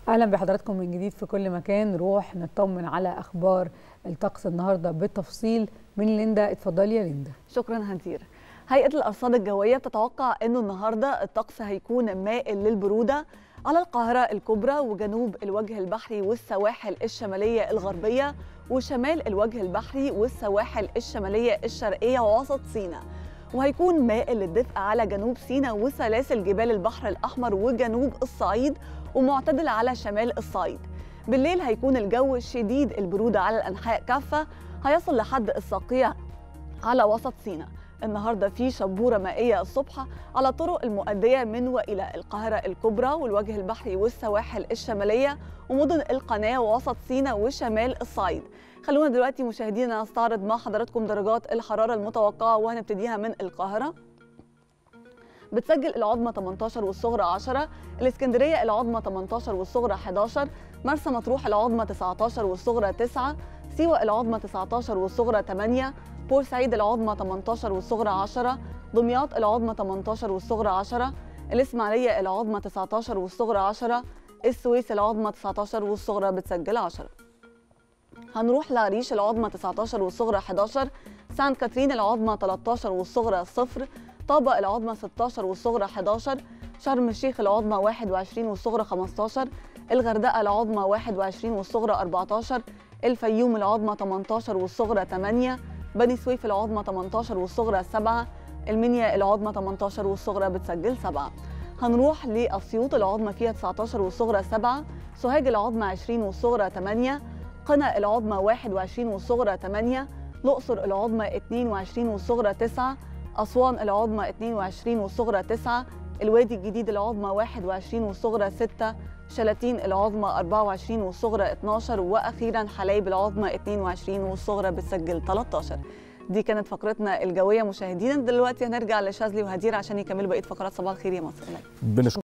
اهلا بحضراتكم من جديد في كل مكان نروح نطمن على اخبار الطقس النهارده بالتفصيل من ليندا اتفضلي يا ليندا شكرا هدير هيئه الارصاد الجويه بتتوقع انه النهارده الطقس هيكون مائل للبروده على القاهره الكبرى وجنوب الوجه البحري والسواحل الشماليه الغربيه وشمال الوجه البحري والسواحل الشماليه الشرقيه ووسط سيناء وهيكون مائل للدفء على جنوب سيناء وسلاسل جبال البحر الاحمر وجنوب الصعيد ومعتدل على شمال الصعيد بالليل هيكون الجو شديد البرودة على الأنحاء كافة هيصل لحد الصقيع على وسط سيناء النهارده في شبوره مائيه الصبح على الطرق المؤديه من والى القاهره الكبرى والوجه البحري والسواحل الشماليه ومدن القناه ووسط سيناء وشمال الصعيد خلونا دلوقتي مشاهدينا نستعرض مع حضراتكم درجات الحراره المتوقعه وهنبتديها من القاهره بتسجل العظمى 18 والصغرى 10 الاسكندريه العظمى 18 والصغرى 11 مرسى مطروح العظمى 19 والصغرى 9 سيوة العظمى 19 والصغرى 8 بورسعيد العظمى 18 والصغرى 10 دمياط العظمى 18 والصغرى 10 الإسماعيلية العظمى 19 والصغرى 10 السويس العظمى 19 والصغرى بتسجل 10 هنروح لعريش العظمى 19 والصغرى 11 سانت كاترين العظمى 13 والصغرى 0 طابة العظمى 16 والصغرى 11 شرم الشيخ العظمى 21 والصغرى 15 الغردقة العظمى 21 والصغرى 14 الفيوم العظمى 18 والصغرى 8 بني سويف العظمى 18 والصغرى 7 المنيا العظمى 18 والصغرى بتسجل 7 هنروح لأسيوط العظمى فيها 19 والصغرى 7 سوهاج العظمى 20 والصغرى 8 قنا العظمى 21 والصغرى 8 الأقصر العظمى 22 والصغرى 9 أسوان العظمى 22 والصغرى 9 الوادي الجديد العظمى 21 والصغرى 6 شلاتين العظمى 24 والصغرى 12 واخيرا حلايب العظمى 22 والصغرى بتسجل 13 دي كانت فقرتنا الجويه مشاهدينا دلوقتي هنرجع لشاذلي وهدير عشان يكملوا بقيه فقرات صباح الخير يا مصر بنشكر